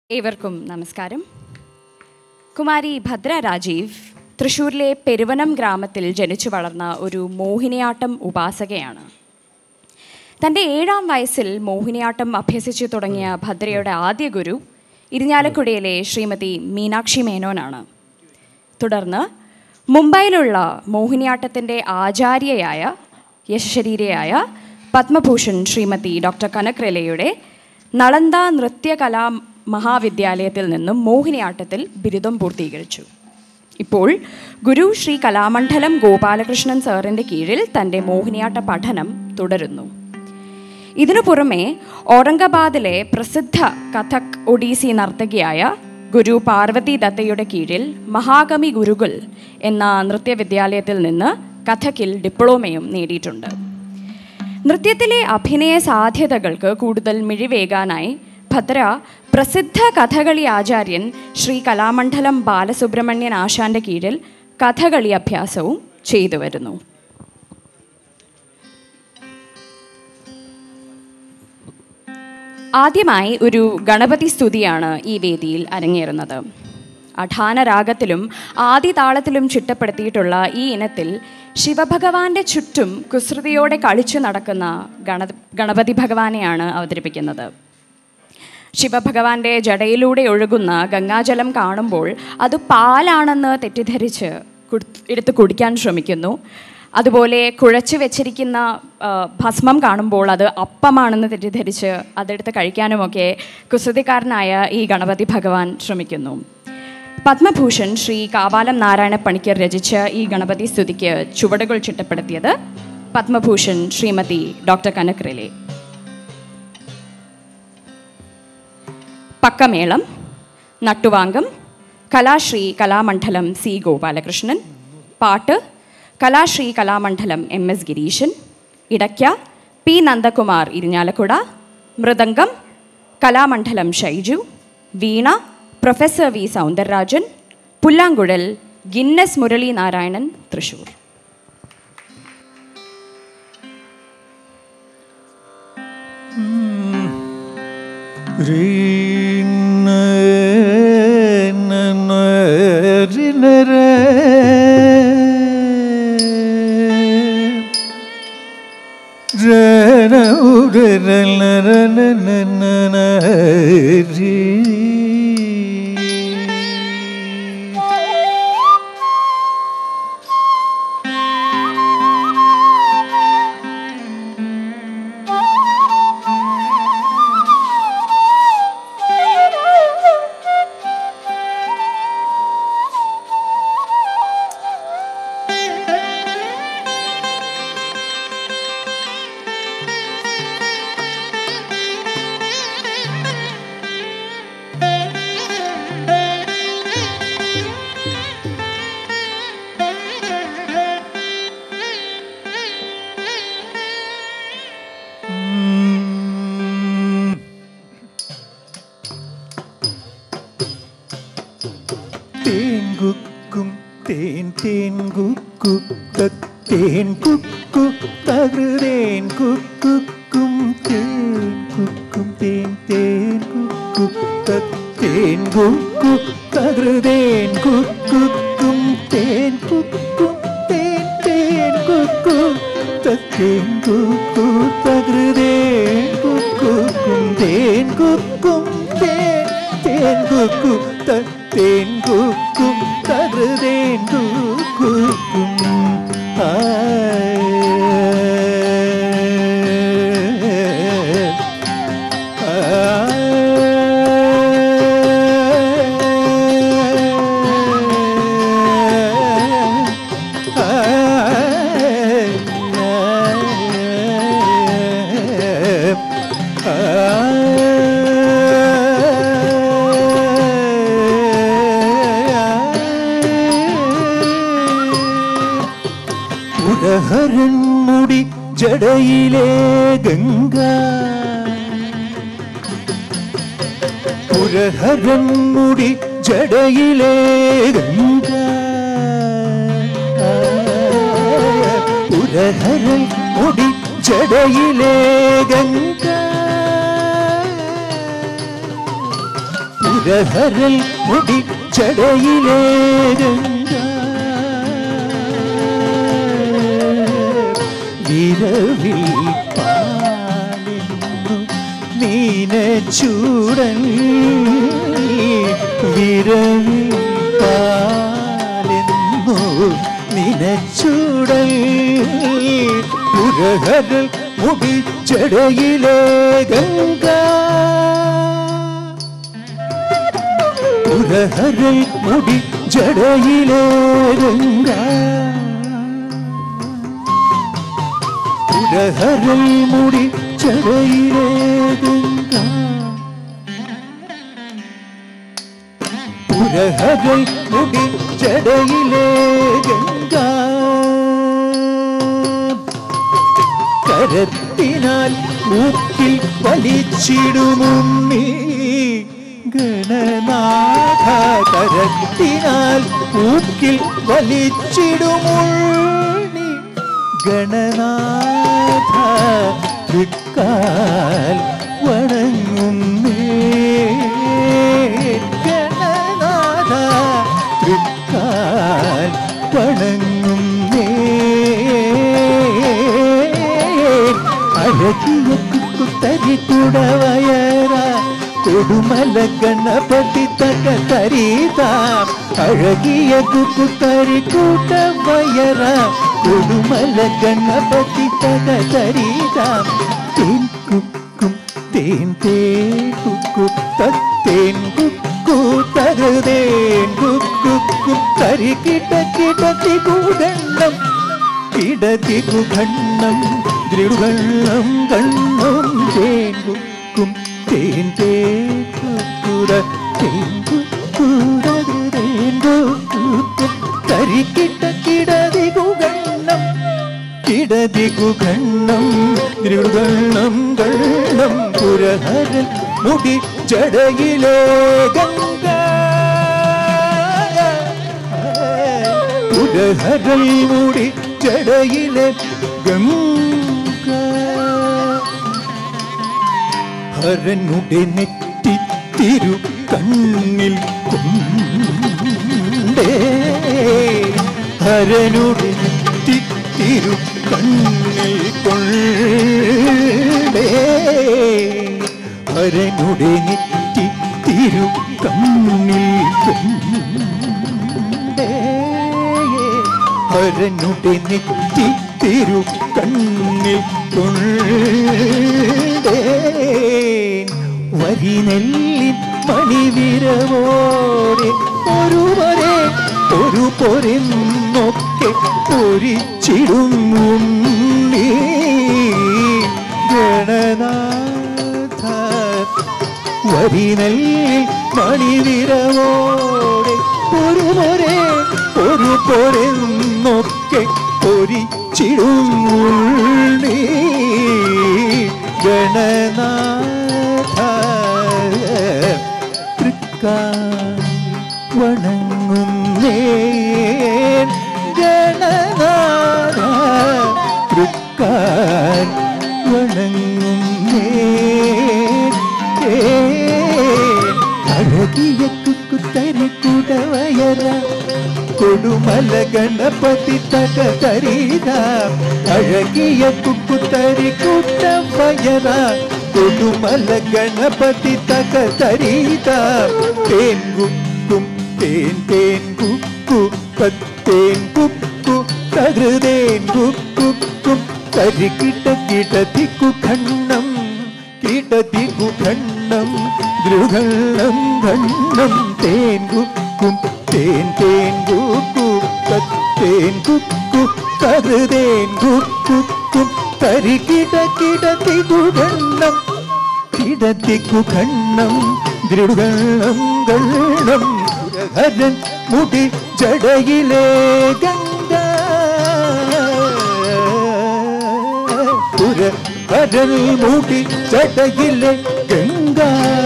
ഏവർക്കും നമസ്കാരം കുമാരി ഭദ്ര രാജീവ് തൃശ്ശൂരിലെ പെരുവനം ഗ്രാമത്തിൽ ജനിച്ചു വളർന്ന ഒരു മോഹിനിയാട്ടം ഉപാസകയാണ് തൻ്റെ ഏഴാം വയസ്സിൽ മോഹിനിയാട്ടം അഭ്യസിച്ചു തുടങ്ങിയ ഭദ്രയുടെ ആദ്യ ഗുരു ഇരിഞ്ഞാലക്കുടയിലെ ശ്രീമതി മീനാക്ഷി മേനോനാണ് തുടർന്ന് മുംബൈയിലുള്ള മോഹിനിയാട്ടത്തിൻ്റെ ആചാര്യയായ യശശരീരയായ പത്മഭൂഷൺ ശ്രീമതി ഡോക്ടർ കനക് റെലയുടെ നളന്ദ നൃത്യകലാ മഹാവിദ്യാലയത്തിൽ നിന്നും മോഹിനിയാട്ടത്തിൽ ബിരുദം പൂർത്തീകരിച്ചു ഇപ്പോൾ ഗുരു ശ്രീ കലാമണ്ഡലം ഗോപാലകൃഷ്ണൻ സാറിൻ്റെ കീഴിൽ തൻ്റെ മോഹിനിയാട്ട പഠനം തുടരുന്നു ഇതിനു പുറമെ ഔറംഗാബാദിലെ പ്രസിദ്ധ കഥക് ഒഡീസി നർത്തകിയായ ഗുരു പാർവതി ദത്തയുടെ കീഴിൽ മഹാകവി ഗുരുകുൽ എന്ന നൃത്യവിദ്യാലയത്തിൽ നിന്ന് കഥക്കിൽ ഡിപ്ലോമയും നേടിയിട്ടുണ്ട് നൃത്യത്തിലെ അഭിനയ സാധ്യതകൾക്ക് കൂടുതൽ മിഴിവേകാനായി ഭദ്ര പ്രസിദ്ധ കഥകളി ആചാര്യൻ ശ്രീ കലാമണ്ഡലം ബാലസുബ്രഹ്മണ്യൻ ആശാന്റെ കീഴിൽ കഥകളി അഭ്യാസവും ചെയ്തു വരുന്നു ആദ്യമായി ഒരു ഗണപതി സ്തുതിയാണ് ഈ വേദിയിൽ അരങ്ങേറുന്നത് അഠാന രാഗത്തിലും ആദി താളത്തിലും ചിട്ടപ്പെടുത്തിയിട്ടുള്ള ഈ ഇനത്തിൽ ശിവഭഗവാന്റെ ചുറ്റും കുസൃതിയോടെ കളിച്ചു നടക്കുന്ന ഗണ ഗണപതി ഭഗവാനെയാണ് അവതരിപ്പിക്കുന്നത് ശിവഭഗവാന്റെ ജടയിലൂടെ ഒഴുകുന്ന ഗംഗാജലം കാണുമ്പോൾ അത് പാലാണെന്ന് തെറ്റിദ്ധരിച്ച് കുട്- എടുത്ത് കുടിക്കാൻ ശ്രമിക്കുന്നു അതുപോലെ കുഴച്ച് വെച്ചിരിക്കുന്ന ആ, ഭസ്മം കാണുമ്പോൾ അത് അപ്പമാണെന്ന് തെറ്റിദ്ധരിച്ച് അതെടുത്ത് കഴിക്കാനുമൊക്കെ കുസൃതിക്കാരനായ ഈ ഗണപതി ഭഗവാൻ ശ്രമിക്കുന്നു പത്മഭൂഷൺ ശ്രീ കാവാലം നാരായണ പണിക്കർ രചിച്ച ഈ ഗണപതി സ്തുതിക്ക് ചുവടുകൾ ചിട്ടപ്പെടുത്തിയത് പത്മഭൂഷൺ ശ്രീമതി ഡോക്ടർ കനക് റിലേ പക്കമേളം നട്ടുവാങ്കം കലാശ്രീ കലാമണ്ഡലം സി ഗോപാലകൃഷ്ണൻ പാട്ട് കലാശ്രീ കലാമണ്ഡലം എം എസ് ഗിരീശൻ ഇടയ്ക്ക പി നന്ദകുമാർ ഇരിഞ്ഞാലക്കുട മൃദംഗം കലാമണ്ഡലം ഷൈജു വീണ പ്രൊഫസർ വി സൗന്ദരരാജൻ പുല്ലാങ്കുഴൽ ഗിന്നസ് മുരളി നാരായണൻ തൃശൂർ തേൻ കുക്കും തേൻ തേൻ കുക്കു തേൻ കുക്കു തകൃതേൻ കുക്കും തേൻ കുക്കും തേൻ തേൻ കുക്കു തേൻ കുക്കു തകൃതേൻ കുക്കും തേൻ കുക്കും തേൻ തേൻ കുക്കു തേൻ കുക്കു തകൃതേൻ കുക്കും തേൻ കുക്കും തേൻ തേൻ കുക്കു തേൻ കുക്കും തകൃതേൻ കുക്കും ഉരഹരൻ മുടി ജടയിലെ ഗംഗ പുരഹരൻ മുടി ജടയിലെ ഗംഗ പുരഹരൻ മുടി ജടയിലെ ഗംഗ പുരഹരൽ മുടി ചടയിലേ ഗംഗ വിരവിൽ പാലിന്നു മീനച്ചൂടൻ വിരവിൽ പാലിന്നു നിനച്ചൂടൽ പുരഹരൽ മുടി ചടയിലേ ഗംഗ പുരഹരൽ മുടി ജടയിലേ ഗംഗ പുരഹരൽ മുടി ജടയിലേ ഗംഗ പുരഹരൽ മുടി ജടയിലേ ഗംഗ കരത്തിനാൽ ഊക്കിൽ വലിച്ചിടുമുമ്മി ഗണനാഥ കരത്തിനാൽ ഊക്കിൽ വലിച്ചിടുമുള്ളി ഗണനാഥ വിക്കാൽ വണങ്ങുന്നേ ഗണനാഥ വിക്കാൽ വണങ്ങുന്നേ അഴകിയ കുത്തരി കുടവയറ കൊടുമല ഗണപതി തക തരീത അഴകിയ കുത്തരി കുടവയറ കൊടുമല ഗണപതി തക തരീത തേൻ കുക്കും തേൻ തേ കുക്കു തത്തേൻ കുക്കു തരുതേൻ കുക്കും തരി കിട കിടത്തി കൂടണം ഇടതികു ഖണ്ണം ദൃഢം കണ്ണം തേങ്കുക്കും തേൻ തേക്കുറ തേങ്കുക്കും തരിക്കിട്ട കിടതികു ഖണ്ണം കിടതികു ഖണ്ണം ദൃഢം കണ്ണം പുരഹരൻ മുടി ജടയിലേ ഗംഗ ഉദഹരൽ മൂടി ജടയിലെ ഗംഗ ഹരനുടെ നെറ്റി തിരു കണ്ണിൽ കൊണ്ടേ ഹരനുടെ നെറ്റി തിരു കണ്ണിൽ കൊണ്ടേ ഹരനുടെ നെറ്റി തിരു കണ്ണിൽ കൊണ്ടേ ഹരനുടെ നെറ്റി തിരു കണ്ണിൽ കൊണ്ടേ വരി നെല്ലിൻ മണിവിരവോടെ ഒരുവരെ ഒരു പൊരെന്നൊക്കെ പൊരിച്ചിടുന്നുണ്ണി ഗണനാഥ വരിനെല്ലിൽ മണിവിരവോടെ ഒരു പൊരെ ഒരു പൊരെന്നൊക്കെ പൊരിച്ചിടുന്നുണ്ണി ഗണനാഥ തൃക്കാൽ വണങ്ങുന്നേ ഗണനാഥ തൃക്കാൽ വണങ്ങുന്നേ അഴകിയ കുക്കുത്തരി കുടവയറ കൊടുമല ഗണപതി തക തരീത അഴകിയ കുക്കുത്തരി കുട്ടവയറ കൊടുമല ഗണപതി തക തരീത തേൻ കുക്കും തേൻ തേൻ കുക്കു തത്തേൻ കുക്കു തകൃതേൻ കുക്കും തരി കിട്ട കിട തിക്കു ഖണ്ണം കിടതികു ഖണ്ണം ദൃഢം ഖണ്ണം തേൻ കുക്കും തേൻ തേൻ കുക്കു തത്തേൻ കുക്കു തകൃതേൻ കുക്കും തരി കിട കിടതികു ഖണ്ണം കിടത്തിക്കു ഖണ്ണം ദൃഢം ഗണ്ണം ഹരൻ മുടി ജടയിലേ ഗംഗ പുര ഹരൻ മുടി ജടയിലെ ഗംഗ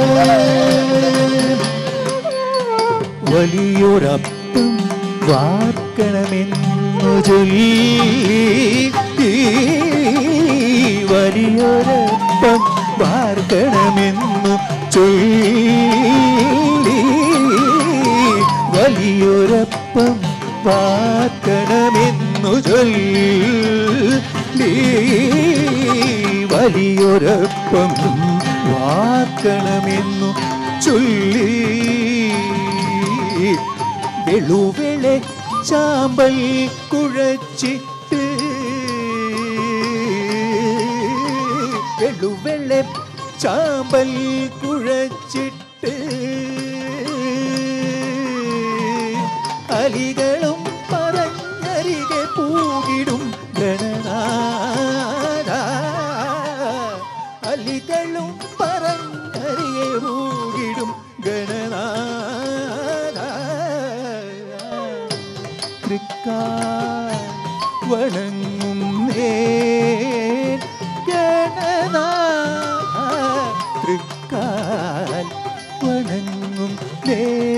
വലിയൊരപ്പം വാർക്കണമെന്നു ചൊല്ലി വലിയൊരപ്പം വാർക്കണമെന്നു ചൊല്ലി വലിയൊരപ്പം വാക്കണമെന്നു ചൊല്ലി വലിയൊരപ്പം വാക്കണമെന്നു ചൊല്ലി വെളുവെളെ ചാമ്പൽ കുഴച്ചിട്ട് വെളുവെളെ ചാമ്പൽ കുഴച്ചിട്ട് അലികളും പറഞ്ഞരികെ പൂകിടും ഗണനാഥ അലികളും പറഞ്ഞരികെ പൂകിടും ഗണനാഥ തൃക്കാൽ വണങ്ങും നേ ഗണനാഥ തൃക്കാൽ വണങ്ങും നേ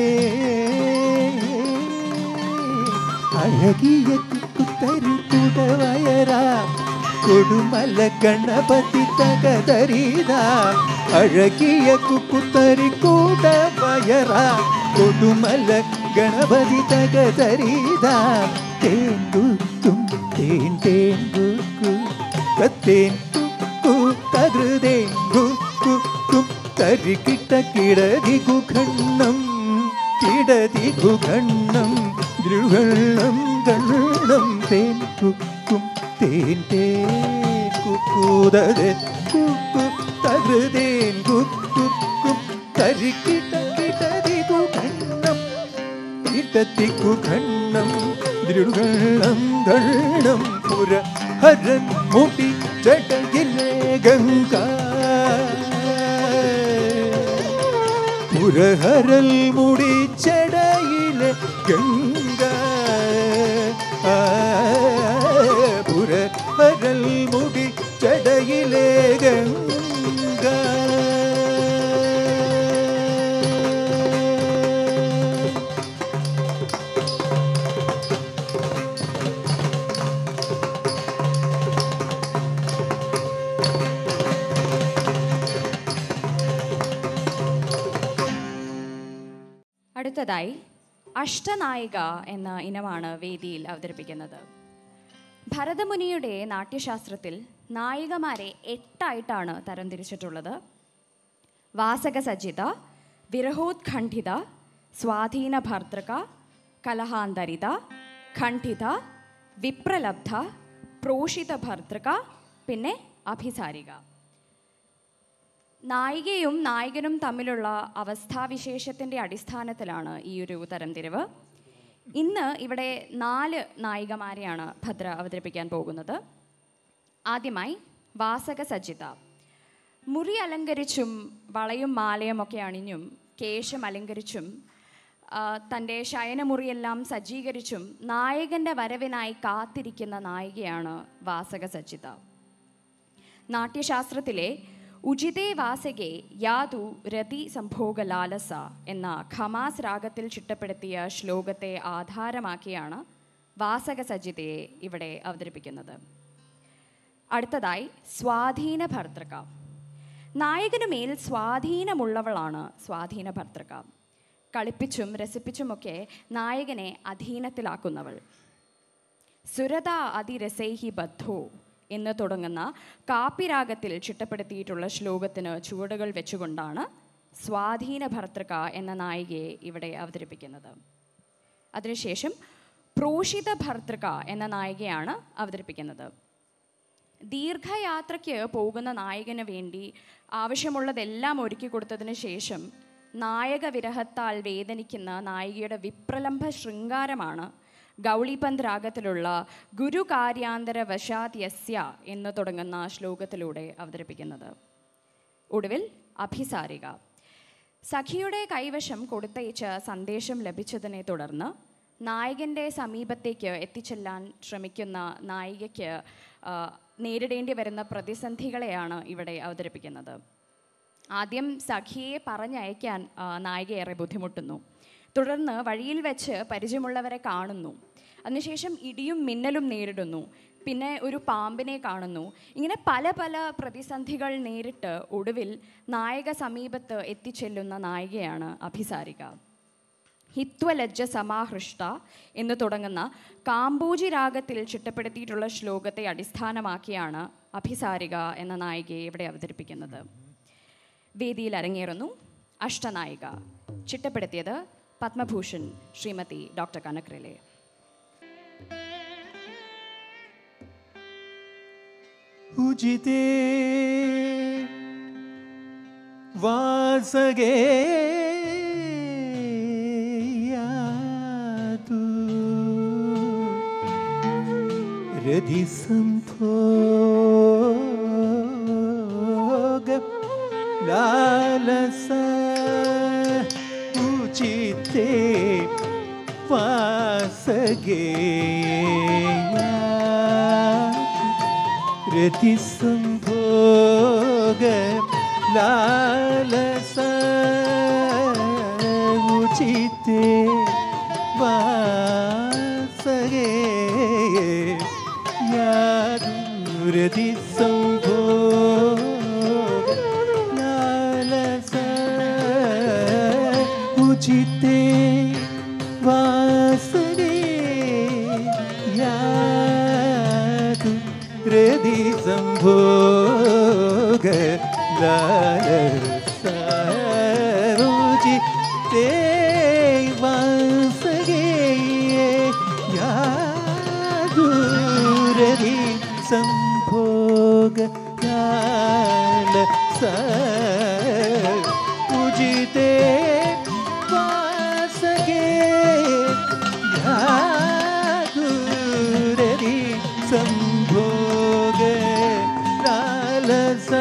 അഴകിയ കുത്തരുകുടവയറ കൊടുമല ഗണപതി തകതരീത അഴകിയ കുക്കുത്തരി കൂടവയറ കൊടുമല ഗണപതി തകതരീത തേൻ കുത്തും തേൻ തേൻ കുക്കു തത്തേൻ കുക്കു തകൃതേൻ കുക്കും തരികിട്ട കിടതി കുഖണ്ണം കിടതി കുഖണ്ണം ദൃഹണ്ണം ഗണ്ണം തേൻ കുക്കും തേൻ തേൻ കുക്കൂതത് കുക്കു തകൃതേൻ കുക്കും തരികിട്ട കിടതി കുഖണ്ണം കിടത്തിക്കു ഖണ്ണം ദൃഢം ഗണ്ണം പുര ഹരൻ മുടി ചടകിലെ ഗംഗ പുരഹരൽ മുടി ചടയിലെ ഗംഗ ആ, പുരഹരൽ മുടി ചടയിലെ ഗംഗ അടുത്തതായി അഷ്ടനായിക എന്ന ഇനമാണ് വേദിയിൽ അവതരിപ്പിക്കുന്നത് ഭരതമുനിയുടെ നാട്യശാസ്ത്രത്തിൽ നായികമാരെ എട്ടായിട്ടാണ് തരംതിരിച്ചിട്ടുള്ളത് വാസക സജ്ജിത വിരഹോത്ഖണ്ഡിത സ്വാധീന ഭർത്തൃക കലഹാന്തരിത ഖണ്ഡിത വിപ്രലബ്ധ പ്രോഷിത ഭർത്തൃക പിന്നെ അഭിസാരിക നായികയും നായകനും തമ്മിലുള്ള അവസ്ഥാവിശേഷത്തിൻ്റെ അടിസ്ഥാനത്തിലാണ് ഈ ഒരു തരംതിരിവ് ഇന്ന് ഇവിടെ നാല് നായികമാരെയാണ് ഭദ്ര അവതരിപ്പിക്കാൻ പോകുന്നത് ആദ്യമായി വാസക സജ്ജിത മുറി അലങ്കരിച്ചും വളയും മാലയും ഒക്കെ അണിഞ്ഞും കേശം അലങ്കരിച്ചും ആ, തൻ്റെ ശയനമുറിയെല്ലാം സജ്ജീകരിച്ചും നായകൻ്റെ വരവിനായി കാത്തിരിക്കുന്ന നായികയാണ് വാസക സജ്ജിത നാട്യശാസ്ത്രത്തിലെ ഉചിതേ വാസകെ യാതു രതി സംഭോഗ ലാലസ എന്ന ഖമാസ് രാഗത്തിൽ ചിട്ടപ്പെടുത്തിയ ശ്ലോകത്തെ ആധാരമാക്കിയാണ് വാസക സജ്ജിതയെ ഇവിടെ അവതരിപ്പിക്കുന്നത് അടുത്തതായി സ്വാധീന ഭർത്തൃക നായകനു മേൽ സ്വാധീനമുള്ളവളാണ് സ്വാധീന ഭർത്തൃക കളിപ്പിച്ചും രസിപ്പിച്ചുമൊക്കെ നായകനെ അധീനത്തിലാക്കുന്നവൾ സുരത അതിരസൈഹി ബദ്ധോ എന്ന് തുടങ്ങുന്ന കാപ്പിരാഗത്തിൽ ചിട്ടപ്പെടുത്തിയിട്ടുള്ള ശ്ലോകത്തിന് ചുവടുകൾ വെച്ചുകൊണ്ടാണ് സ്വാധീന ഭർത്തൃക എന്ന നായികയെ ഇവിടെ അവതരിപ്പിക്കുന്നത് അതിനുശേഷം പ്രോഷിത ഭർത്തൃക എന്ന നായികയാണ് അവതരിപ്പിക്കുന്നത് ദീർഘയാത്രയ്ക്ക് പോകുന്ന നായകന് വേണ്ടി ആവശ്യമുള്ളതെല്ലാം ഒരുക്കി കൊടുത്തതിന് ശേഷം നായക വിരഹത്താൽ വേദനിക്കുന്ന നായികയുടെ വിപ്രലംഭ ശൃംഗാരമാണ് ഗൗളിപന്ത് രാഗത്തിലുള്ള ഗുരു കാര്യാന്തര വശാത് യസ്യ എന്ന് തുടങ്ങുന്ന ശ്ലോകത്തിലൂടെ അവതരിപ്പിക്കുന്നത് ഒടുവിൽ അഭിസാരിക സഖിയുടെ കൈവശം കൊടുത്തയച്ച സന്ദേശം ലഭിച്ചതിനെ തുടർന്ന് നായകൻ്റെ സമീപത്തേക്ക് എത്തിച്ചെല്ലാൻ ശ്രമിക്കുന്ന നായികയ്ക്ക് ആ, നേരിടേണ്ടി വരുന്ന പ്രതിസന്ധികളെയാണ് ഇവിടെ അവതരിപ്പിക്കുന്നത് ആദ്യം സഖിയെ പറഞ്ഞയക്കാൻ ആ, നായിക ഏറെ ബുദ്ധിമുട്ടുന്നു തുടർന്ന് വഴിയിൽ വെച്ച് പരിചയമുള്ളവരെ കാണുന്നു അതിനുശേഷം ഇടിയും മിന്നലും നേരിടുന്നു പിന്നെ ഒരു പാമ്പിനെ കാണുന്നു ഇങ്ങനെ പല പല പ്രതിസന്ധികൾ നേരിട്ട് ഒടുവിൽ നായക സമീപത്ത് എത്തിച്ചെല്ലുന്ന നായികയാണ് അഭിസാരിക ഹിത്വലജ്ജ സമാഹൃഷ്ട എന്ന് തുടങ്ങുന്ന കാമ്പൂജി രാഗത്തിൽ ചിട്ടപ്പെടുത്തിയിട്ടുള്ള ശ്ലോകത്തെ അടിസ്ഥാനമാക്കിയാണ് അഭിസാരിക എന്ന നായികയെ ഇവിടെ അവതരിപ്പിക്കുന്നത് വേദിയിൽ അരങ്ങേറുന്നു അഷ്ടനായിക ചിട്ടപ്പെടുത്തിയത് പത്മഭൂഷൺ ശ്രീമതി ഡോക്ടർ കനക്രിലെ ഉചിതേ വാസഗേ യാതു രതി സംഭോഗ ലാലസ ഉചിതേ വാസഗേ യാതു രതിസംഭോഗ ലാലസ ഉചിതേ വാസഗേ യാതുരതി സംഭോഗ ലാലസ ഉചിതേ വാസഗേ യാതു ഹൃദി സംഭോഗ ലാലസരുചി തേ വാസഗേ യാതു ഹൃദി സംഭോഗ ലാലസ ഉചിതേ വാസഗേ യാതുരതി സംഭോഗ ലാലസ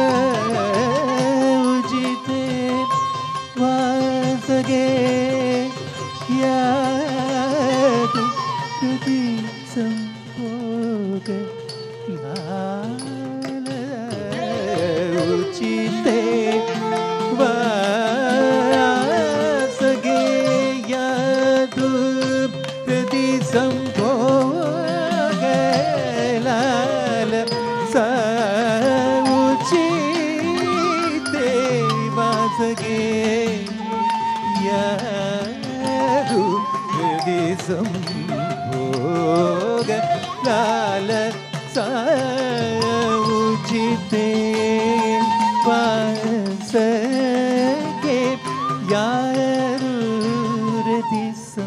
ഉചിതേ വാസഗേ യാതു ഹൃതി സംഭോഗ ലാല ഉചിതേ വാസഗേ യാതു ഹൃതി സംഭോഗ ലാല സൗചിതേ വാസഗേ യാതു ഹൃതി സംഭോഗ ലാല സൗചിതേ വാസഗേ യാതു ഹൃതി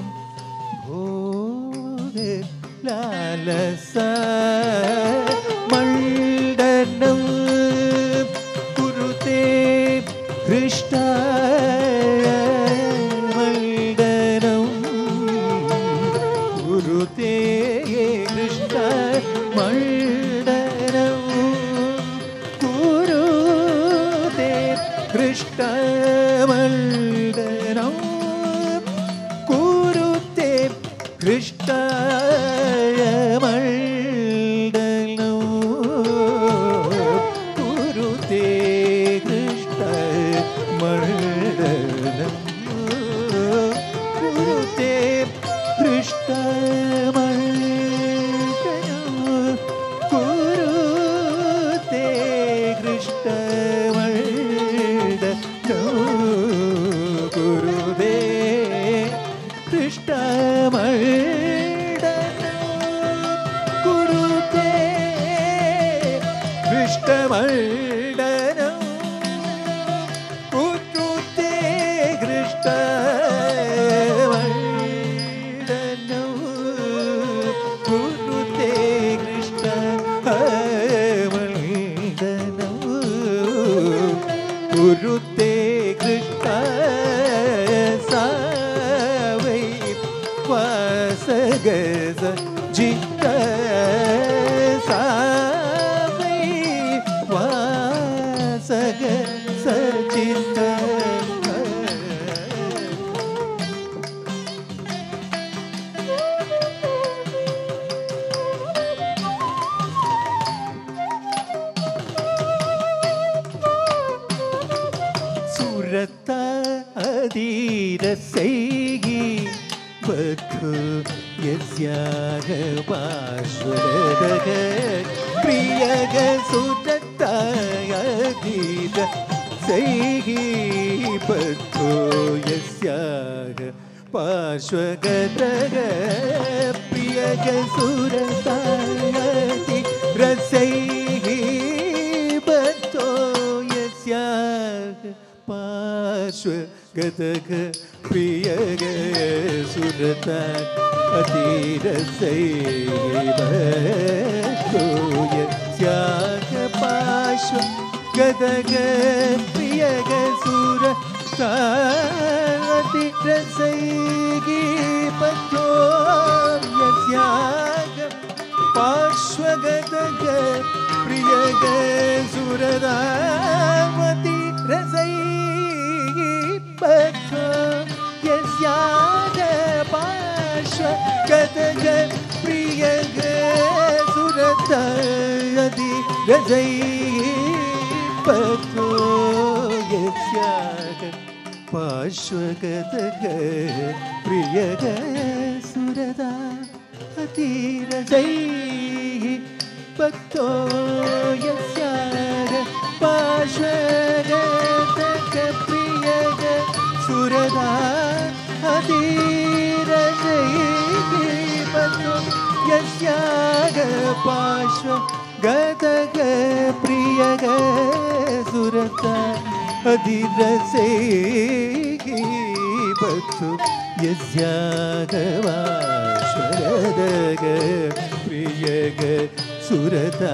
സംഭോഗ ലാലസ മണ്ഡനം കുരുതേ ഹൃഷ്ട മണ്ഡനം കുരുതേ കൃഷ്ണ മണ്ഡനം കുരുതേ കൃഷ്ണ മണ്ഡനം കുരുത്തേ കൃഷ്ണമണ്ഡലോ കുരുത്തേ കൃഷ്ണമണ്ഡലം കുരുത്തേ കൃഷ്ണമണ്ഡലം കുരുത്തേ കൃഷ്ണമണ്ഡലം കുരുതേ കൃഷ്ണമണ്ഡലം കുരുതേ കൃഷ്ണമണ്ഡലം കുരുതേ കൃഷ്ണമണ്ഡലം കുരുതേ കൃഷ്ണമണ്ഡലം കുരുത്തേ കൃഷ്ണ സാവൈ വാസഗസ ജിത്ത സാവൈ വാസഗ സജിത്ത സുരത്ത അധീരസൈഹി ബദ്ധു യസ്യാഹ പാർശ്വരദഗ പ്രിയഗ സുരത്ത അധീര സൈഹി ബദ്ധു യസ്യാഹ पार्श्वगतग प्रियगसुरतायति रसैः बद्धो यस्याः पार्श्वगतग प्रियगसुरता अतिरसैः बद्धो यस्याः पार्श्व गदग प्रियगसुर साति रसैगी पथो यस्याग पार्श्वगदग प्रियगसुरदामति रसैगी पथो यस्याग पार्श्वगदग प्रियगसुरदामति रसैगी पथो यस्याग पार्श्वगतग प्रियग सुरदा अतिरजैः भक्तो यस्याग पार्श्वगतग प्रियग सुरदा अतिरजैः भक्तो यस्याग पार्श्व गतग प्रियग सुरता अधिरसे भक्तु यस्यागवाश्वरदग प्रियग सुरता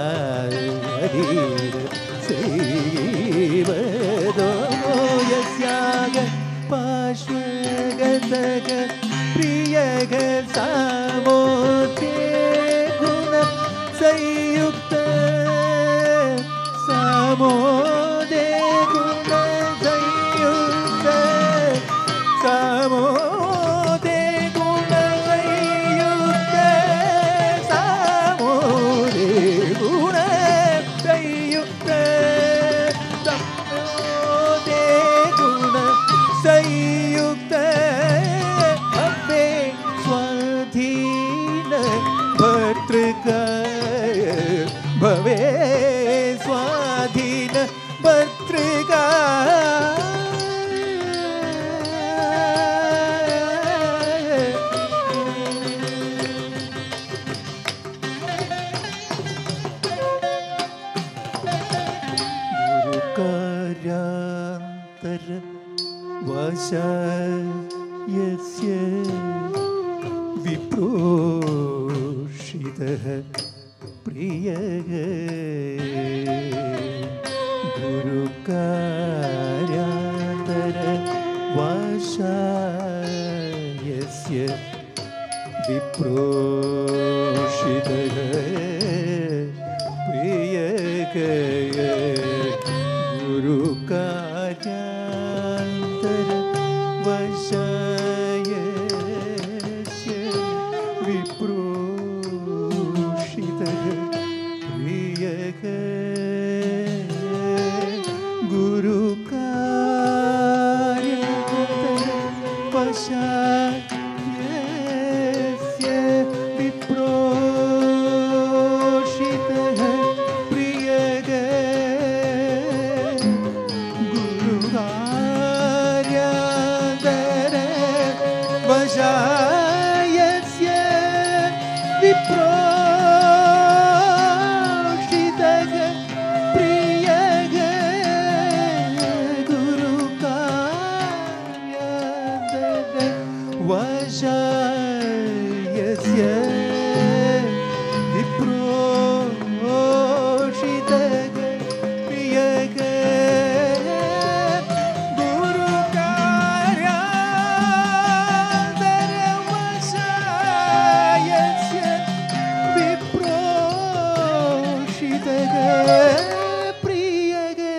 अधिरसेवदो यस्याग पार्श्वगतग प्रियग सामोते गुण संयुक्त सामोदे गुण संयुक्त सामोदे गुण संयुक्त सामोदे गुण संयुक्त सामोदे गुण संयुक्त अव्वे स्वाधीन भर्तृकाय भवे स्वाधीन भर्तृका गुरुकार्यान्तर वशायस्य विप्रोषितः प्रियः गुरुकार्यान्तर वशायस्य विप्रोषितः प्रियः गुरुकार्यान्तर वशायस्य विप्रोषितः प्रियः गुरुकार्यान्तर वशायस्य विप्रोषितः प्रियः गुरुकार्यान्तर वशायस्य विप्रोषितः प्रियः गुरुकार्यान्तर वशायस्य विप्रोषितः प्रियः गुरुकार्यान्तरवशायस्य विप्रोषितः प्रियः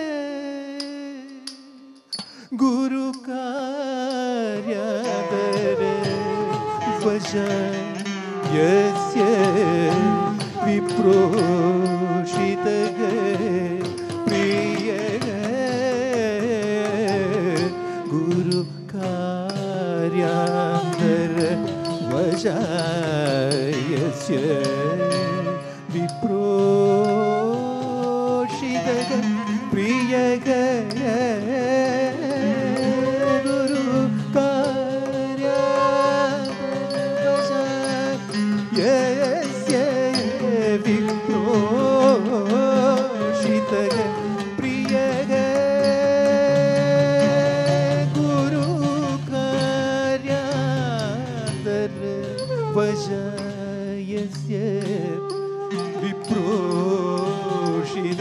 गुरुकार्यादर वशायस्य विप्रोषितः प्रियः गुरुकार्यान्तर वशायस्य विप्रोषितः प्रियः गुरुकार्यान्तर वशायस्य विप्रोषित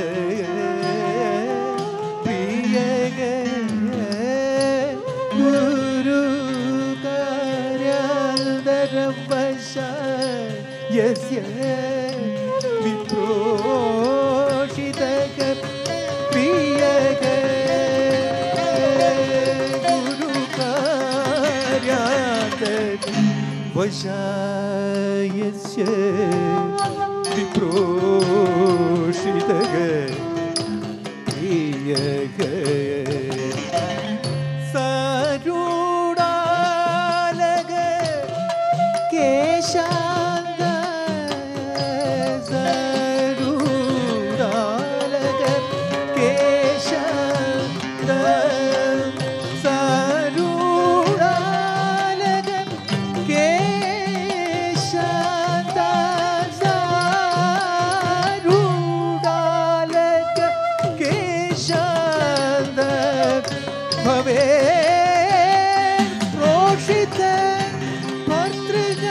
प्रियग गुरुकार्यादरवशायस्य विप्रोषितक प्रियग गुरुकार्यादर वशायस्य विप्रोषितग प्रियग സരൂഢാലക കേശാന്ത സരൂഢാലക കേശാന്ത സരൂഢാലക കേശാന്ത സരൂഢാലക കേശാന്ത ഭവേ പ്രോഷിത ഭർതൃജ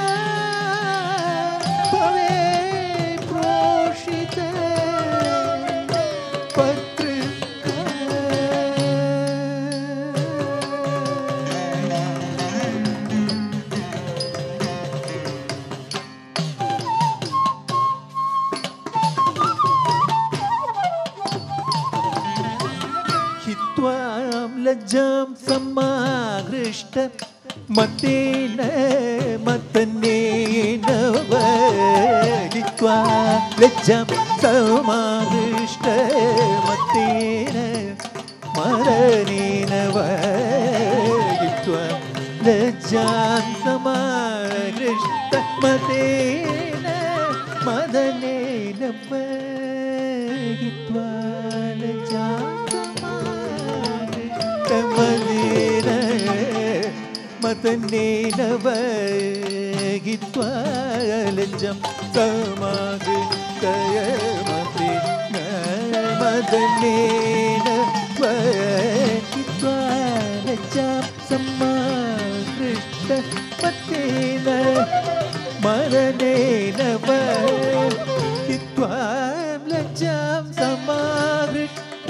ഭവേ പ്രോഷിത ഭർതൃ हित्वां लज्जां समाहृष्ट मतेन मतनेन व हित्वा लज्जां समाहृष्ट मतेन मरणेन व हित्वा लज्जां समाहृष्ट मतेन मदनेन व हित्वा लज्जां കമലേന മതനേന വഹിത്വാലജം സമാഗ് കയമതി മദനേന വഹിത്വാലജം സമാകൃഷ്ട മതേന മരണേന വഹിത്വാലജം സമാകൃഷ്ട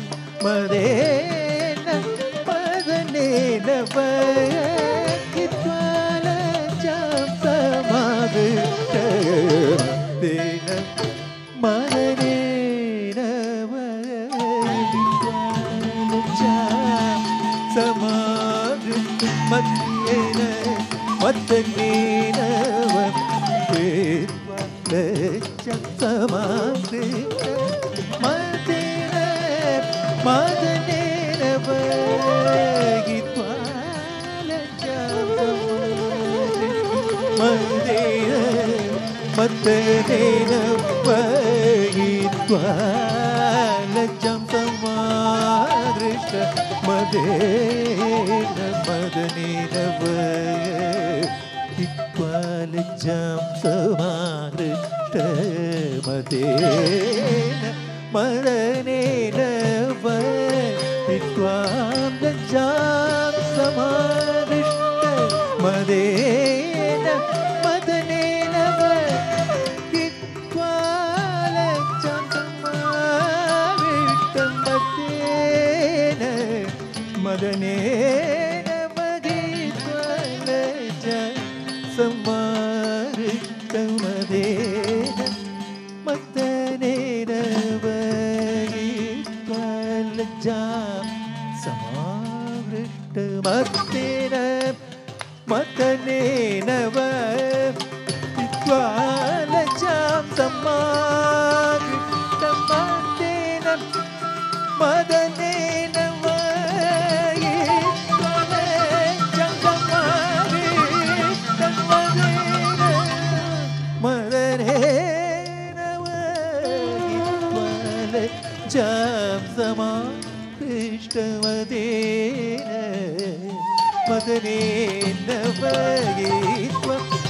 മദേന മദനേന വഹിത്വാലജം സമാകൃഷ്ട ദേന മദനേന വഹിത്വാലജം സമാകൃഷ്ട മദ്യേന മദ്യേന വഹിത്വാലജം സമാകൃഷ്ട മദ്യേന മദനേന വഹിത്വാലജം മദേന മദ്യേന വഹിത്വാലജം സമാകൃഷ്ട മദേന മദനേന വഹിത്വാലജം സമാകൃഷ്ട മദേന മദനേന വഹിത്വാം ലജ്ജാം സമാകൃഷ്ട മദേന മദനേന വഹിത്വാലജം സമാകൃഷ്ട മദേന മദനേന വഹിത്വാലജം സമാകൃഷ്ട മദേന മദനേന വഹിത്വാലജം സമാകൃഷ്ട മദേന മദനേന വഹിത്വാലജം സമാകൃഷ്ട മദേന മദനേന വഹിത്വാലജം സമാകൃഷ്ട മദേന മദനേന വഹിത്വാലജം സമാകൃഷ്ടമദേന മദനേന വഹിത്വ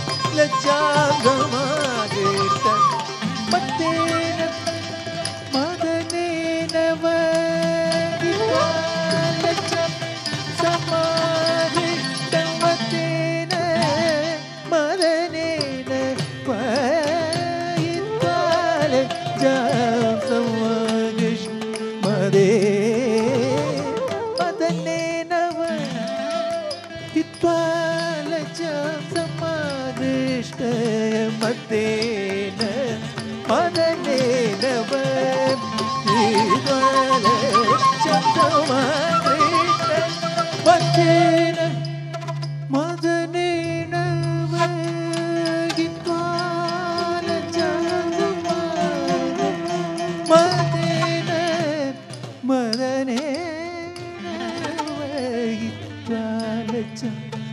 ലജ്ജാഗമാകൃഷ്ട മദേന മദനേന വഹിത്വാലജം സമാകൃഷ്ടമദേന മത്തേന മദനേനവ ജീവന ചന്ദ്രമാകൃഷ്ട മത്തേന മദനേനവ ഗീത്വാല ചന്ദ്രമാകൃഷ്ട മദേന മദനേ വൈത്വാലച്ച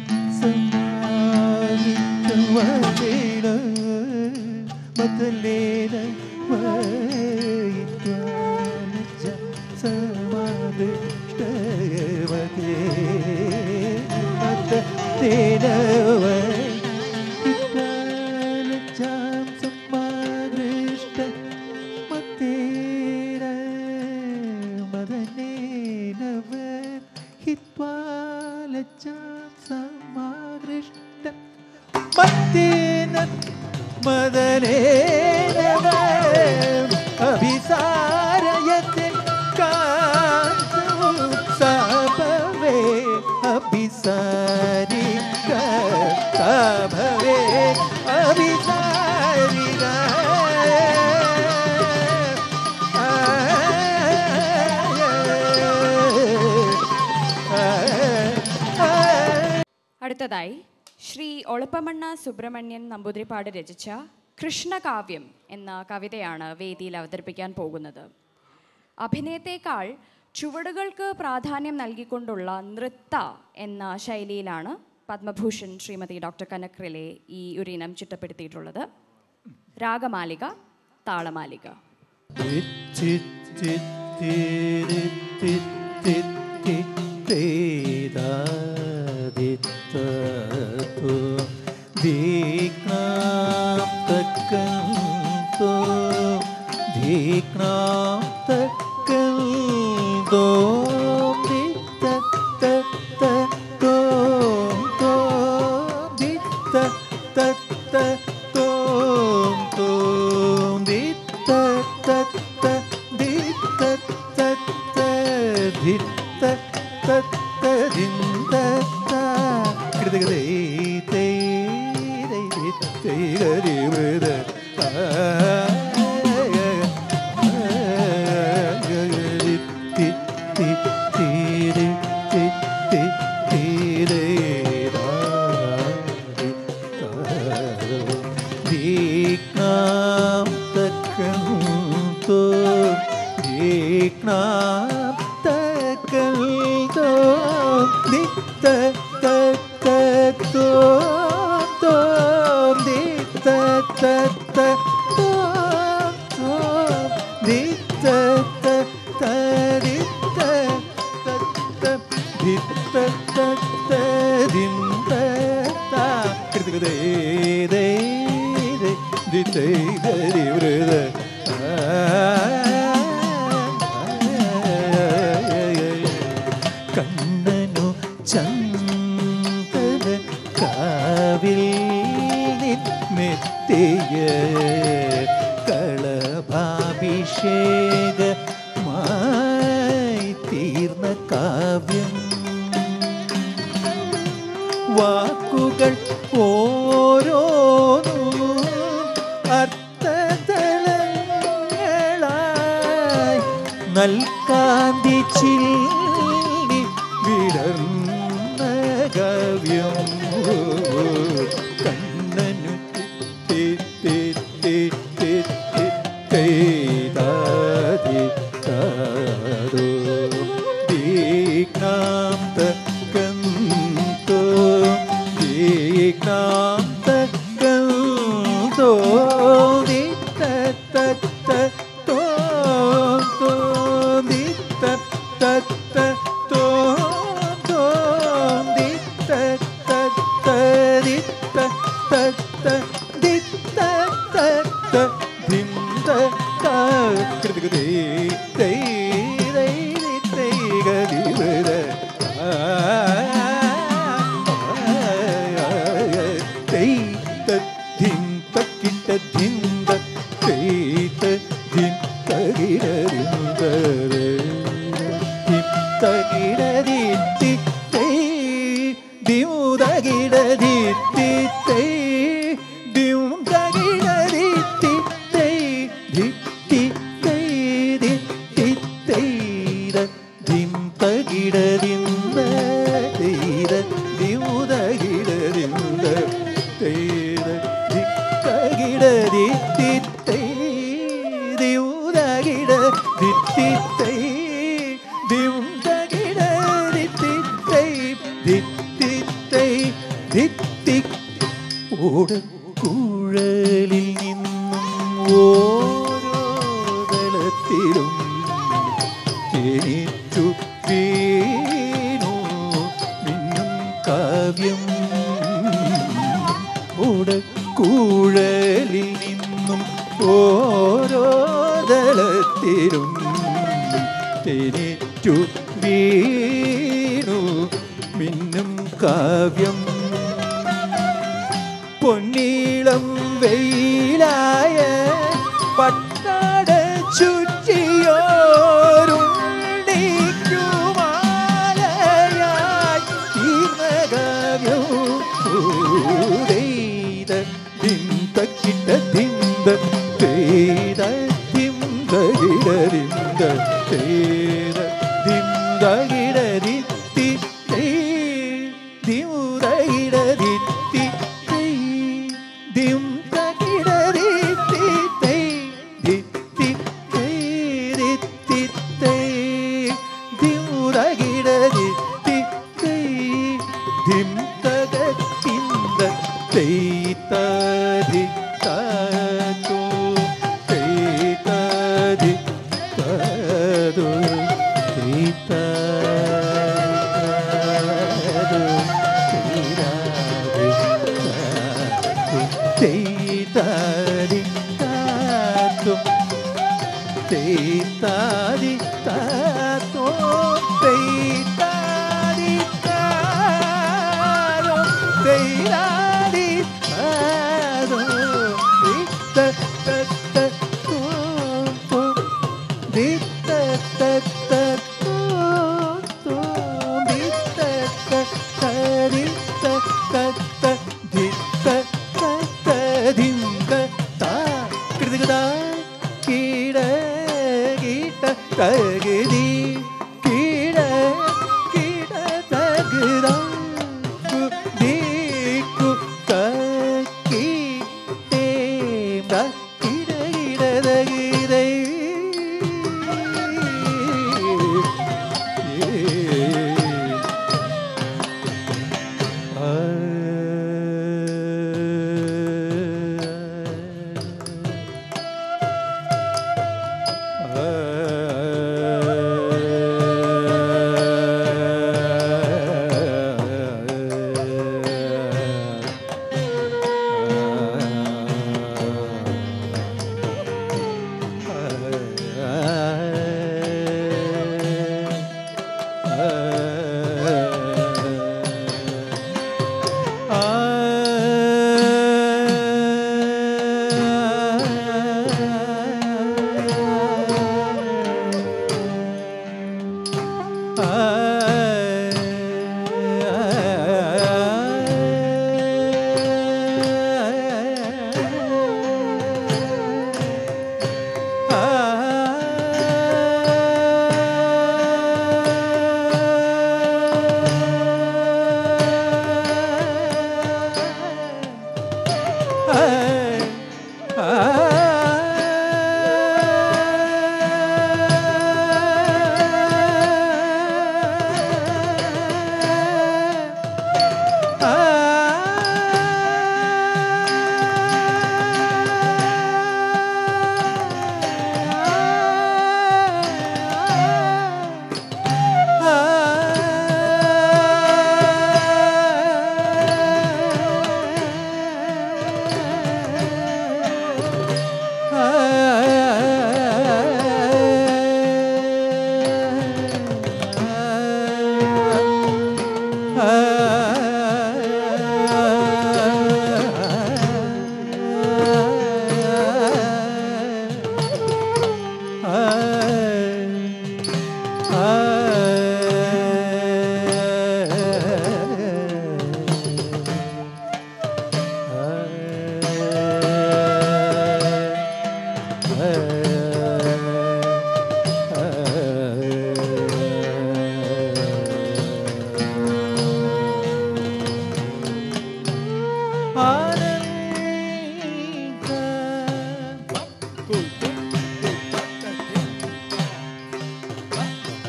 സമാവിത്വമദേന മദലേന വൈത്വാലച്ച സമാവിഷ്ടമദേ മദലേന വൈത്വാലച്ചാം സമാവിഷ്ട മത്തേര മദനേനവ ഹിത്വാലച്ചാം സമാകൃഷ്ട മത്തേന മദനേനവ അഭിസാരയത്തിൻ കാന്തവും സാപവേ അഭിസാരിക സാഭവേ അഭിസാരിക അടുത്തതായി ശ്രീ ഒളപ്പമണ്ണ സുബ്രഹ്മണ്യൻ നമ്പൂതിരിപ്പാട് രചിച്ച കൃഷ്ണകാവ്യം എന്ന കവിതയാണ് വേദിയിൽ അവതരിപ്പിക്കാൻ പോകുന്നത് അഭിനയത്തേക്കാൾ ചുവടുകൾക്ക് പ്രാധാന്യം നൽകിക്കൊണ്ടുള്ള നൃത്ത എന്ന ശൈലിയിലാണ് പത്മഭൂഷൺ ശ്രീമതി ഡോക്ടർ കനക് റിലെ ഈ ഒരു ഇനം ചിട്ടപ്പെടുത്തിയിട്ടുള്ളത് രാഗമാലിക താളമാലിക കണ്ണനു ചന്ദന കാവിൽ നിന്നെത്തിയ കളഭാഭിഷേകമായി തീർന്ന കാവ്യം വാക്കുകൾ ഓരോന്നും അർത്ഥതലങ്ങളായി നൽകാന്തി ചില്ലി വിടർന്ന കാവ്യം കണ്ണനു തി തി തി തി തി തൈതാതി താരോ ദീക്നാന്ത കന്തോ ദീക്നാന്ത കന്തോ ദിത്ത തത്ത തോ തോ ദിത്ത തത്ത തോ തോ ദിത്ത തത്ത ദിത്ത തത്ത ദിത്ത തത്ത ധിന്ത കൃതികൃതി തൈ തൈ തൈ ഗതിവര തൈ ധിം തക്കിട്ട ധിന്ത തൈ ധിം തകിരരിന്തര ധിം തകിരരിത്തി തൈ ദിമുദകിടദിത്തി തൈ ദിം തകിര തിത്തി ഓടക്കുഴലിൽ നിന്നും ഓരോ തലത്തിലും തേനീറ്റു വീണു മിന്നും കാവ്യം ഓടക്കുഴലിൽ നിന്നും ഓരോ ദളത്തിലും തേനീറ്റു വീണു മിന്നും കാവ്യം പൊന്നീളം വെയിലായ പട്ടാട ചുറ്റിയോരുണ്ടിക്കുമാലയായി തീർന്നകാവ്യം ൂരൈത ദിന്ത കിട്ട ദിന്ത തേത ദിന്ത ഇടരിന്ത തേത ദിന്ത ഇടരിത്തി ദിമുര ഇടരിത്തി ദിന്ത ഇടരിത്തി ദിത്തി തേരിത്തി ദിമുര ഇടരിത്തി ധിംതകത്തിന്ത തൈതാതി താതോ തൈതാതി താതോ തൈതാതോ തൈതാതി താതോ തേതാതി താതോ തേതാതി താതോ തേതാതി താതോ ദിത്ത തത്ത തോ തോ ദിത്ത തത്ത തോ തോ ദിത്ത തത്ത ദിത്ത തത്ത ദിത്ത തത്ത ദിന്ത താ കൃതകതാ കീട കീട തകതി കീട കീട തകത ദീക്കു കീ തേം കിട കിട തകിതൈ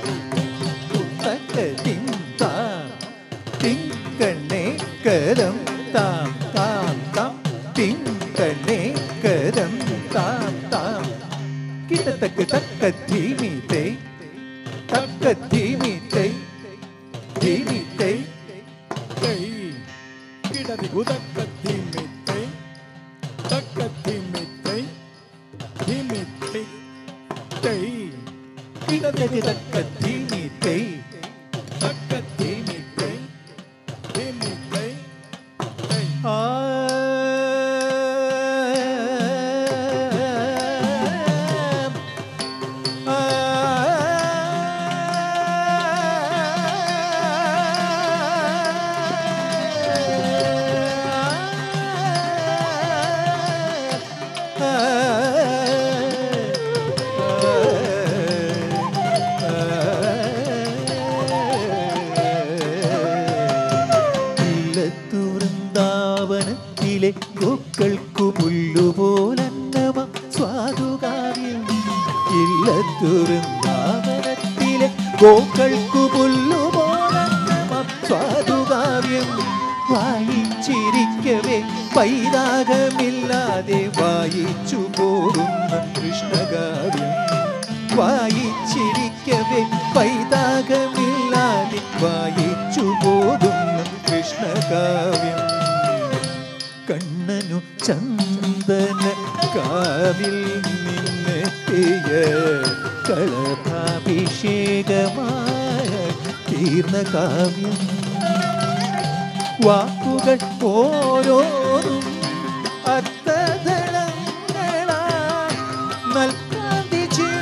തിങ്കണ്ണേ കലം താം താം താം തിങ്കണേ കരം താം താം കിടതക്ക് തക്ക ധീമിതേ തക്ക ധീമിതേ ധീമിതേ തൈ കിടതി ഉദക്ക ധിമിത്തൈ തക്ക ധിമിത്തൈ ധിമിത്തൈ തൈ കിടതക്ക് തക്ക ധീമിതേ തക്ക ധിമിത്തൈ ധിമിത്തൈ തൈ ആ ഇല്ലത്തു വൃന്ദാവനത്തിലെ ഗോക്കൾക്കു പുല്ലുപോലന്നമ സ്വാദുകാവ്യം ഇല്ലത്തു വൃന്ദാവനത്തിലെ ഗോക്കൾക്കു പുല്ലുപോലന്നമ സ്വാദുകാവ്യം വായിച്ചിരിക്കവേ പൈതാകമില്ലാതെ വായിച്ചു പോകുന്ന കൃഷ്ണകാവ്യം വായിച്ചിരിക്കവേ പൈതാകമില്ലാതെ വായിച്ചു പോകുന്ന കൃഷ്ണകാവ്യം കണ്ണനു ചന്ദന കാവിൽ നിന്നെത്തിയ കളഭാഭിഷേകമായ തീർന്ന കാവ്യം വാക്കുകൾ ഓരോന്നും അർത്ഥതളങ്ങളാ നൽകാതി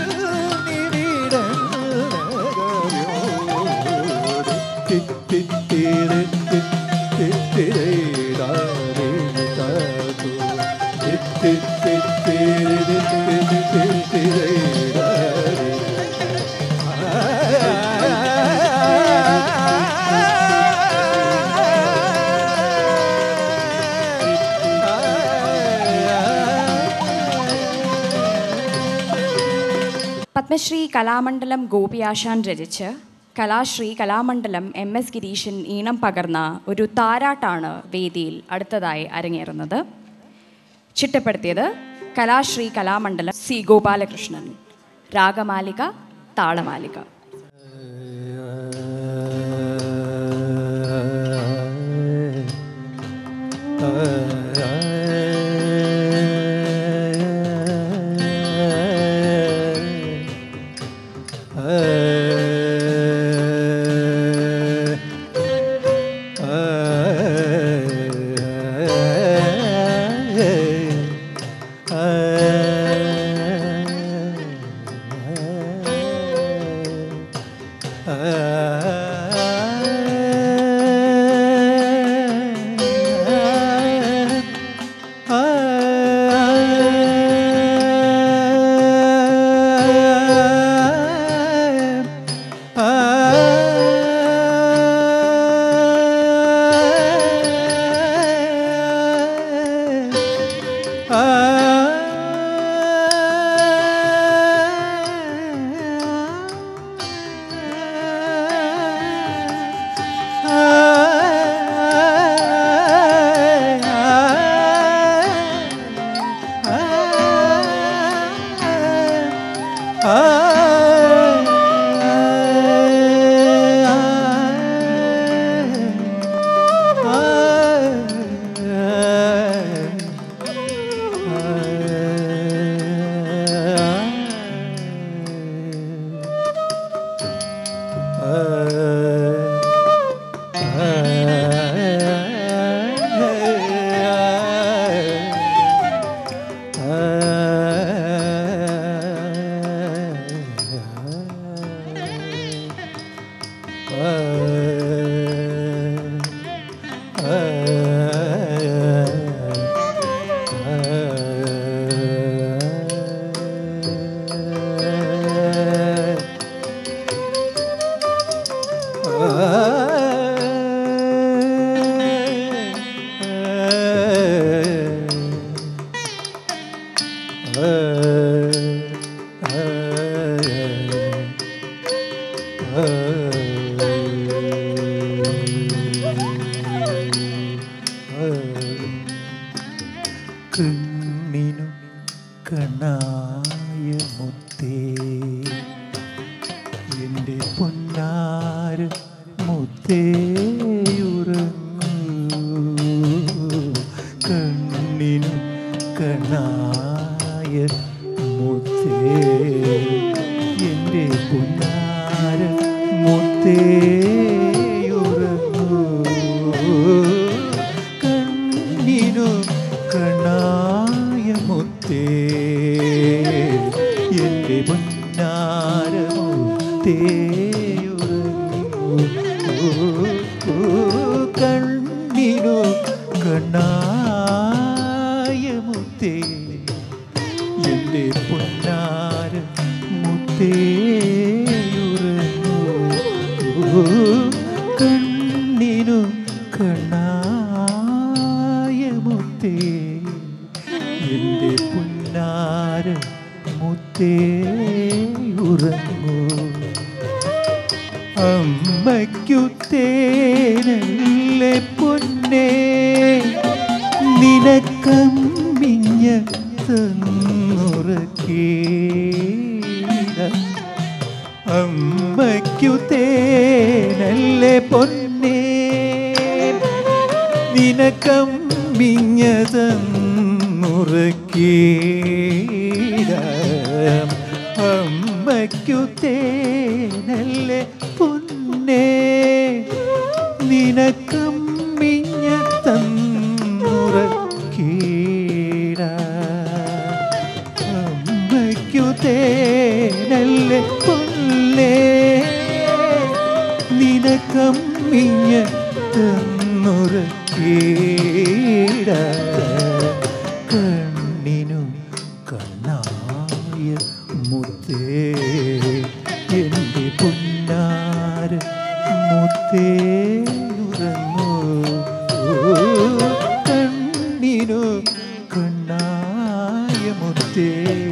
പത്മശ്രീ കലാമണ്ഡലം ഗോപിയാശാൻ രചിച്ച് കലാശ്രീ കലാമണ്ഡലം എം എസ് ഗിരീശൻ ഈണം പകർന്ന ഒരു താരാട്ടാണ് വേദിയിൽ അടുത്തതായി അരങ്ങേറുന്നത് ചിട്ടപ്പെടുത്തിയത് കലാശ്രീ കലാമണ്ഡലം സി ഗോപാലകൃഷ്ണൻ രാഗമാലിക താളമാലിക കണ്ണിനു കണ്ണായ മുത്തേ എൻ്റെ പൊന്നാര മുത്തേയുറങ്ങൂ കണ്ണിനു കണ്ണായ മുത്തേ എൻ്റെ പൊന്നാര മുത്തേയുറങ്ങൂ കണ്ണിനു കണ്ണായ മുത്തേ എൻ്റെ പൊന്നാര മുത്തേയുറങ്ങൂ കണ്ണിനു കണ്ണായ മുത്തേ എൻ്റെ പൊന്നാര മുത്തേയുറങ്ങൂ കണ്ണിനു കണ്ണായ മുത്തേ എൻ്റെ പൊന്നാര മുത്തേയുറങ്ങൂ അമ്മയ്ക്കു തേനല്ലേ പൊന്നേ നിനക്കമ്മിഞ്ഞ തന്നുറക്കീട അമ്മയ്ക്കു തേനല്ലേ പൊന്നേ നിനക്കമ്മിഞ്ഞ തന്നുറക്കീട അമ്മയ്ക്കു തേനല്ലേ പൊന്നേ നിനക്കമ്മിഞ്ഞ തന്നുറക്കീട അമ്മയ്ക്കു തേനല്ലേ പൊന്നേ നിനക്കമ്മിഞ്ഞ തന്നുറക്കീട കണ്ണിനു കണ്ണായ മുത്തേ എൻ്റെ പൊന്നാര മുത്തേ ഉറങ്ങൂ കണ്ണിനു കണ്ണായ മുത്തേ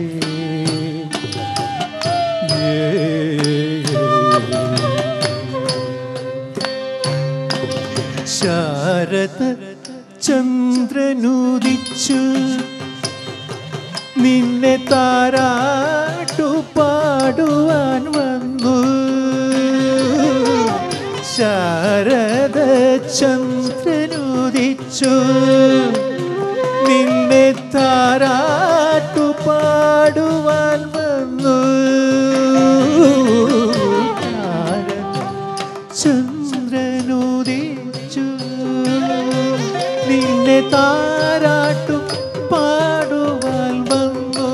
ശാരദ ചന്ദ്രനുദിച്ചു നിന്നെ താരാട്ടു പാടുവാൻ വന്നു ശാരദ ചന്ദ്രനുദിച്ചു നിന്നെ താരാട്ടു പാടുവാൻ വന്നു ചന്ദ്രനുദിച്ചു നിന്നെ താരാട്ടു പാടുവാൻ വന്നു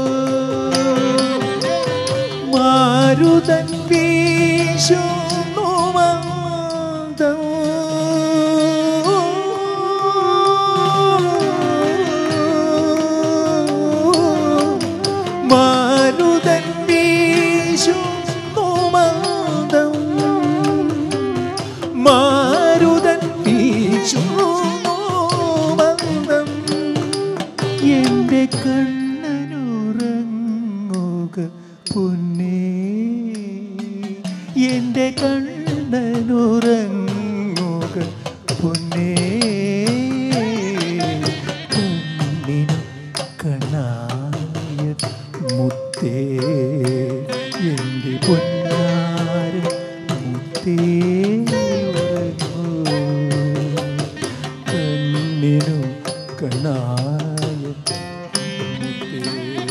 മാരുതൻ വീശുന്നു മന്ദം മാരുതൻ വീശുന്നു മന്ദം മാരുതൻ വീശുന്നു മന്ദം എൻ്റെ കണ്ണനുറങ്ങുക പൊന്നേ എൻ്റെ കണ്ണനുറങ്ങുക പൊന്നേ കണ്ണിനു കണ്ണായ മുത്തേ എൻ്റെ പൊന്നാര മുത്തേ ഉറങ്ങൂ കണ്ണിനു കണ്ണായ മുത്തേ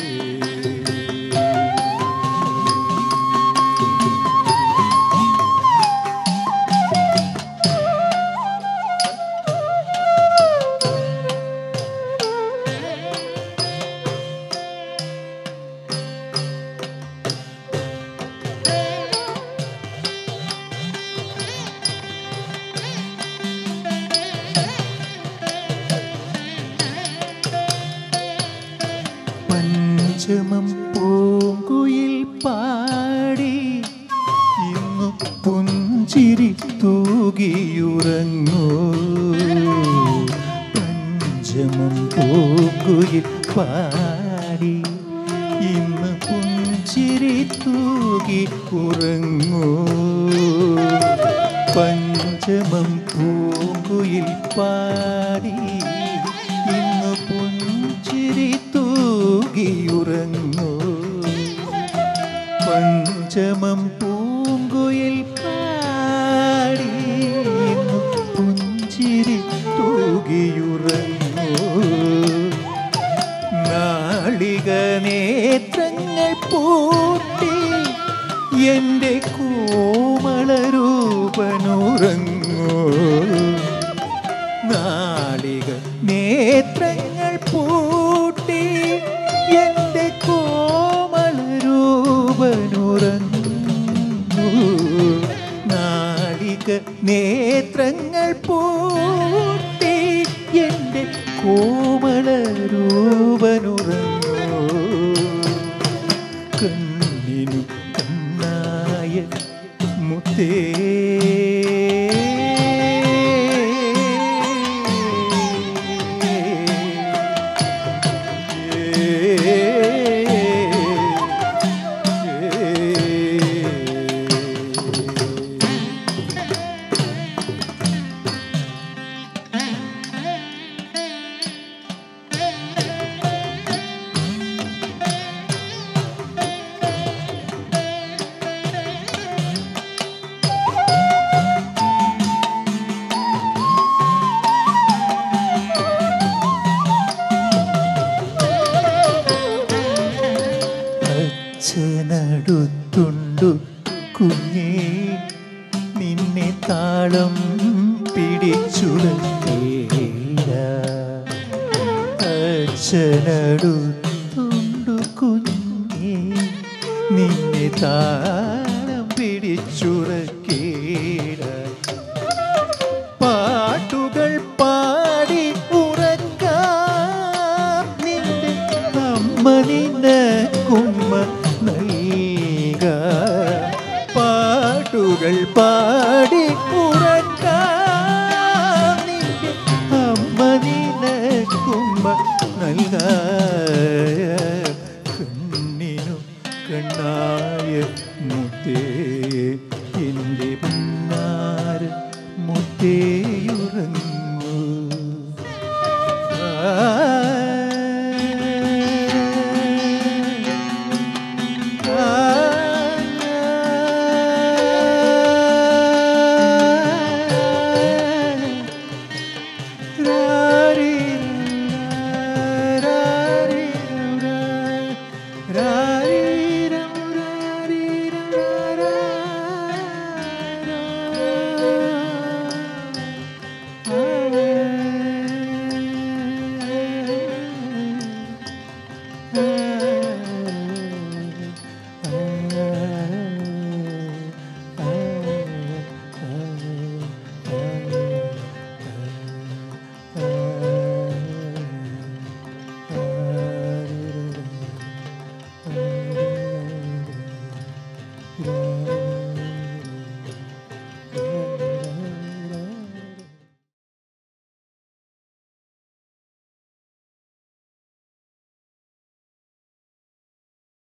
പഞ്ചമം പൂങ്കുയിൽ പാടി ഇന്നു പുഞ്ചിരി തൂകിയുറങ്ങൂ പഞ്ചമം പൂങ്കുയിൽ പാടി ഇന്ന് പുഞ്ചിരി തൂകി ഉറങ്ങൂ പഞ്ചമം പൂങ്കുയിൽ പാടി മുത്തേയുറങ്ങൂ പഞ്ചമം പൂങ്കുയിൽ പാടി ഇന്നു പുഞ്ചിരി തൂകിയുറങ്ങൂ നാളിക നേത്രങ്ങൾ പൂട്ടി എൻ്റെ കോമളരൂപനുറങ്ങൂ നാളിക നേത്രങ്ങൾ പൂട്ടി എൻ്റെ കോമളരൂപനുറങ്ങൂ നാളിക നേത്രങ്ങൾ പൂട്ടി എൻ്റെ കോമളരൂപനുറങ്ങൂ കണ്ണിനു കണ്ണായ മുത്തേ അച്ഛനടുത്തുണ്ടു കുഞ്ഞേ നിന്നെ താളം പിടിച്ചുടക്കേല അച്ഛനടുത്തുണ്ടു കുഞ്ഞേ നിന്നെ താളം പിടിച്ചുറക്കേല പാട്ടുകൾ പാടി ഉറക്കാം നിന്റെ അമ്മ നിന്നെ കുമ്മ നൽക പാട്ടുകൾ പാടി ഉറക്കാം നിന്റെ അമ്മ നിന്നെ കുമ്മ നൽക കണ്ണിനു കണ്ണായ മുത്തേ എൻ്റെ പിന്നാര മുത്തേയുറങ്ങൂ Ra